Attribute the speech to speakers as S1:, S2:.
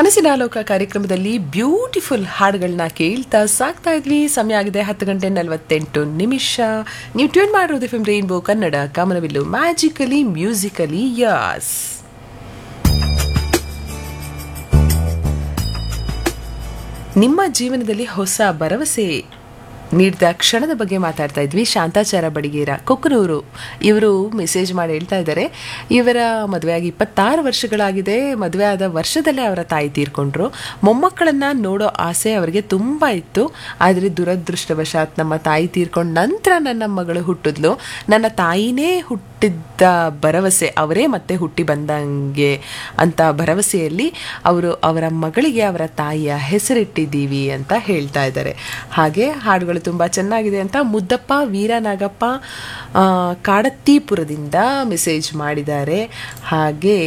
S1: ಕನಸಿನ ಲೋಕ ಕಾರ್ಯಕ್ರಮದಲ್ಲಿ ಬ್ಯೂಟಿಫುಲ್ ಹಾಡುಗಳನ್ನ ಕೇಳ್ತಾ ಸಾಕ್ತಾ ಇದ್ವಿ ಸಮಯ ಆಗಿದೆ ಹತ್ತು ಗಂಟೆ ನಲವತ್ತೆಂಟು ನಿಮಿಷ ನೀವು ಟ್ಯೂನ್ ಮಾಡಿರೋದು ಎಫ್ ಎಂ ರೈನ್ಬೋ ಕನ್ನಡ ಕಾಮನವಿಲ್ಲು ಮ್ಯಾಜಿಕಲಿ ಮ್ಯೂಸಿಕಲಿ ಯಾಸ್ ನಿಮ್ಮ ಜೀವನದಲ್ಲಿ ಹೊಸ ಭರವಸೆ ನೀಡಿದ ಕ್ಷಣದ ಬಗ್ಗೆ ಮಾತಾಡ್ತಾ ಇದ್ವಿ ಶಾಂತಾಚಾರ ಬಡಿಗೇರ ಕೊಕ್ಕನೂರು ಇವರು ಮೆಸೇಜ್ ಮಾಡಿ ಹೇಳ್ತಾ ಇದ್ದಾರೆ ಇವರ ಮದುವೆಯಾಗಿ ಇಪ್ಪತ್ತಾರು ವರ್ಷಗಳಾಗಿದೆ ಮದುವೆ ಆದ ವರ್ಷದಲ್ಲೇ ಅವರ ತಾಯಿ ತೀರ್ಕೊಂಡ್ರು ಮೊಮ್ಮಕ್ಕಳನ್ನ ನೋಡೋ ಆಸೆ ಅವರಿಗೆ ತುಂಬ ಇತ್ತು ಆದರೆ ದುರದೃಷ್ಟವಶಾತ್ ನಮ್ಮ ತಾಯಿ ತೀರ್ಕೊಂಡ ನಂತರ ನನ್ನ ಮಗಳು ಹುಟ್ಟಿದ್ಲು ನನ್ನ ತಾಯಿನೇ ಹುಟ್ಟಿದ್ದ ಭರವಸೆ ಅವರೇ ಮತ್ತೆ ಹುಟ್ಟಿ ಬಂದಂಗೆ ಅಂತ ಭರವಸೆಯಲ್ಲಿ ಅವರು ಅವರ ಮಗಳಿಗೆ ಅವರ ತಾಯಿಯ ಹೆಸರಿಟ್ಟಿದ್ದೀವಿ ಅಂತ ಹೇಳ್ತಾ ಇದ್ದಾರೆ ಹಾಗೆ ಹಾಡುಗಳು ತುಂಬ ಚೆನ್ನಾಗಿದೆ ಅಂತ ಮುದ್ದಪ್ಪ ವೀರನಾಗಪ್ಪ ಆ, ಕಾಡತ್ತಿಪುರದಿಂದ ಮೆಸೇಜ್ ಮಾಡಿದ್ದಾರೆ ಹಾಗೆ